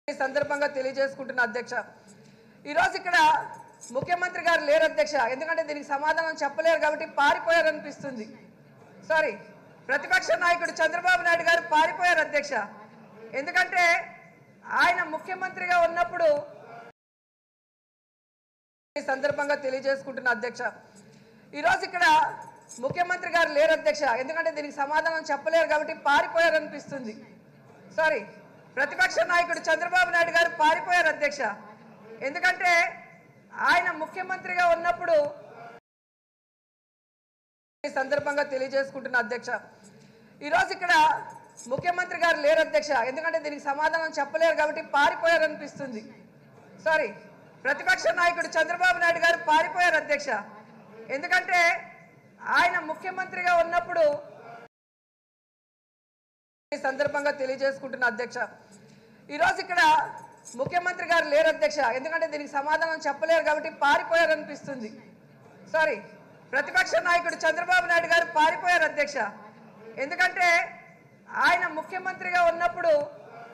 ఈ సందర్భంగా తెలియజేసుకుంటున్న అధ్యక్ష ఈరోజు ఇక్కడ ముఖ్యమంత్రి గారు లేరు అధ్యక్ష ఎందుకంటే దీనికి సమాధానం చెప్పలేరు కాబట్టి పారిపోయారు అనిపిస్తుంది సారీ ప్రతిపక్ష నాయకుడు చంద్రబాబు నాయుడు గారు పారిపోయారు అధ్యక్ష ఎందుకంటే ఆయన ముఖ్యమంత్రిగా ఉన్నప్పుడు ఈ సందర్భంగా తెలియజేసుకుంటున్న అధ్యక్ష ఈరోజు ఇక్కడ ముఖ్యమంత్రి గారు లేరు అధ్యక్ష ఎందుకంటే దీనికి సమాధానం చెప్పలేరు కాబట్టి పారిపోయారు అనిపిస్తుంది సారీ ప్రతిపక్ష నాయకుడు చంద్రబాబు నాయుడు గారు పారిపోయారు అధ్యక్ష ఎందుకంటే ఆయన ముఖ్యమంత్రిగా ఉన్నప్పుడు ఈ సందర్భంగా తెలియజేసుకుంటున్న అధ్యక్ష ఈరోజు ఇక్కడ ముఖ్యమంత్రి గారు లేరు అధ్యక్ష ఎందుకంటే దీనికి సమాధానం చెప్పలేరు కాబట్టి పారిపోయారు అనిపిస్తుంది సారీ ప్రతిపక్ష నాయకుడు చంద్రబాబు నాయుడు గారు పారిపోయారు అధ్యక్ష ఎందుకంటే ఆయన ముఖ్యమంత్రిగా ఉన్నప్పుడు ఈ సందర్భంగా తెలియజేసుకుంటున్న అధ్యక్ష ఈరోజు ఇక్కడ ముఖ్యమంత్రి గారు లేరు అధ్యక్ష ఎందుకంటే దీనికి సమాధానం చెప్పలేరు కాబట్టి పారిపోయారు అనిపిస్తుంది సారీ ప్రతిపక్ష నాయకుడు చంద్రబాబు నాయుడు గారు పారిపోయారు అధ్యక్ష ఎందుకంటే ఆయన ముఖ్యమంత్రిగా ఉన్నప్పుడు